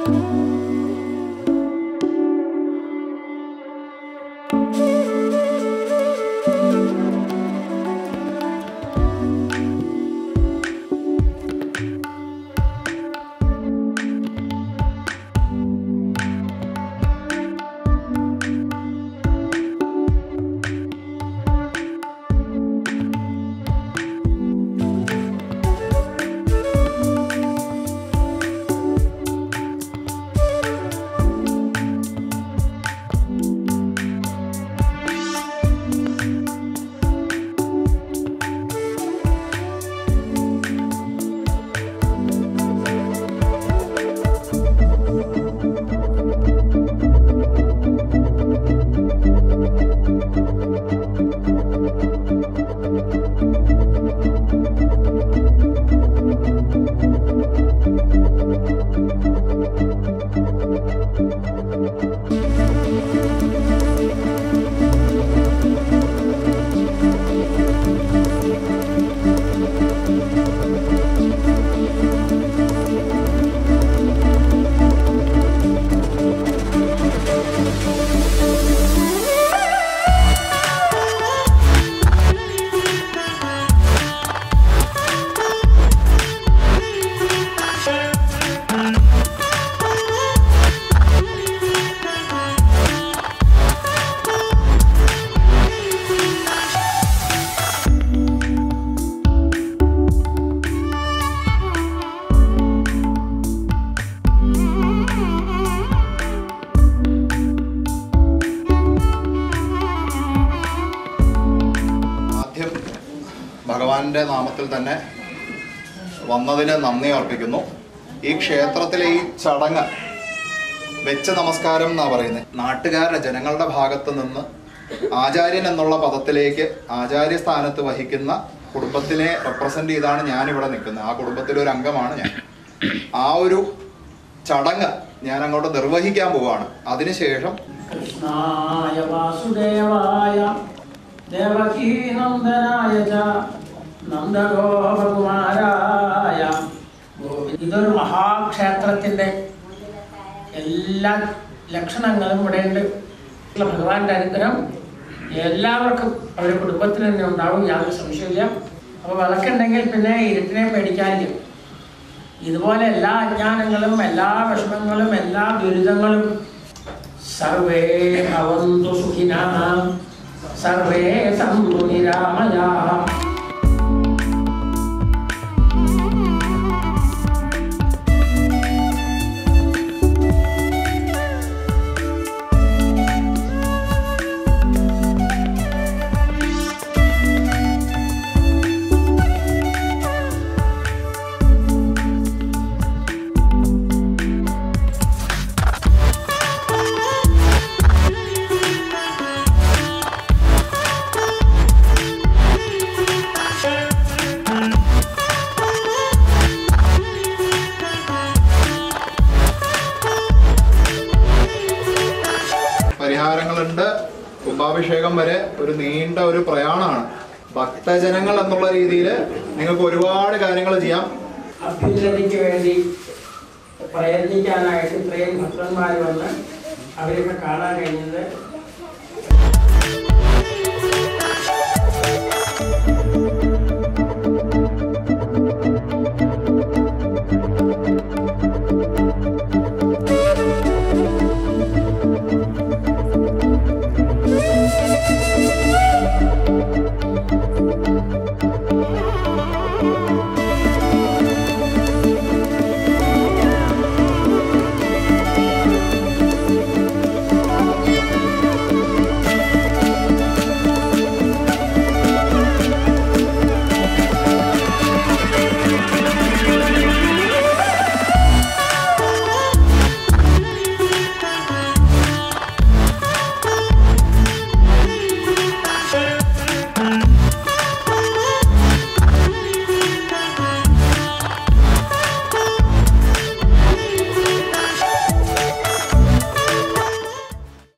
ആദ്യം ഭഗവാന്റെ നാമത്തിൽ തന്നെ വന്നതിന് നന്ദി അർപ്പിക്കുന്നു ഈ ക്ഷേത്രത്തിലെ ഈ ചടങ്ങ് വെച്ച നമസ്കാരം എന്നാ പറയുന്നത് നാട്ടുകാരുടെ ജനങ്ങളുടെ ഭാഗത്ത് നിന്ന് ആചാര്യൻ എന്നുള്ള പദത്തിലേക്ക് ആചാര്യ സ്ഥാനത്ത് വഹിക്കുന്ന കുടുംബത്തിനെ റെപ്രസെന്റ് ചെയ്താണ് ഞാൻ ഇവിടെ നിൽക്കുന്നത് ആ കുടുംബത്തിലെ ഒരു അംഗമാണ് ഞാൻ ആ ഒരു ചടങ്ങ് ഞാൻ അങ്ങോട്ട് നിർവഹിക്കാൻ പോവാണ് അതിനുശേഷം കൃഷ്ണായ വാസുദേവായ ദേവകീനന്ദനായ ച നന്ദഗോപകുമാരായ ഗോവിന്ദ ഇതൊരു മഹാക്ഷേത്രത്തിന്റെ എല്ലാ ലക്ഷണങ്ങളും ഇവിടെയുണ്ട് ഭഗവാന്റെ അനുഗ്രഹം എല്ലാവർക്കും അവരുടെ കുടുംബത്തിന് തന്നെ ഉണ്ടാവും യാതൊരു സംശയമില്ല അപ്പോൾ വിളക്കുണ്ടെങ്കിൽ പിന്നെ ഇരുട്ടിനെ പേടിക്കാനില്ല ഇതുപോലെ എല്ലാ അജ്ഞാനങ്ങളും എല്ലാ വിഷമങ്ങളും എല്ലാ ദുരിതങ്ങളും സർവേ ഭവന്തു സുഖിനഃ സർവേ സന്തു നിരാമയാഃ പരിഹാരങ്ങളുണ്ട് കുംഭാഭിഷേകം വരെ ഒരു നീണ്ട ഒരു പ്രയാണമാണ് ഭക്തജനങ്ങൾ എന്നുള്ള രീതിയിൽ നിങ്ങൾക്ക് ഒരുപാട് കാര്യങ്ങൾ ചെയ്യാം അഭ്യുന്നതിക്ക് വേണ്ടി പ്രയത്നിക്കാനായിട്ട് ഇത്രയും ഭക്തന്മാർ വന്ന് അവരൊക്കെ കാണാൻ കഴിഞ്ഞത്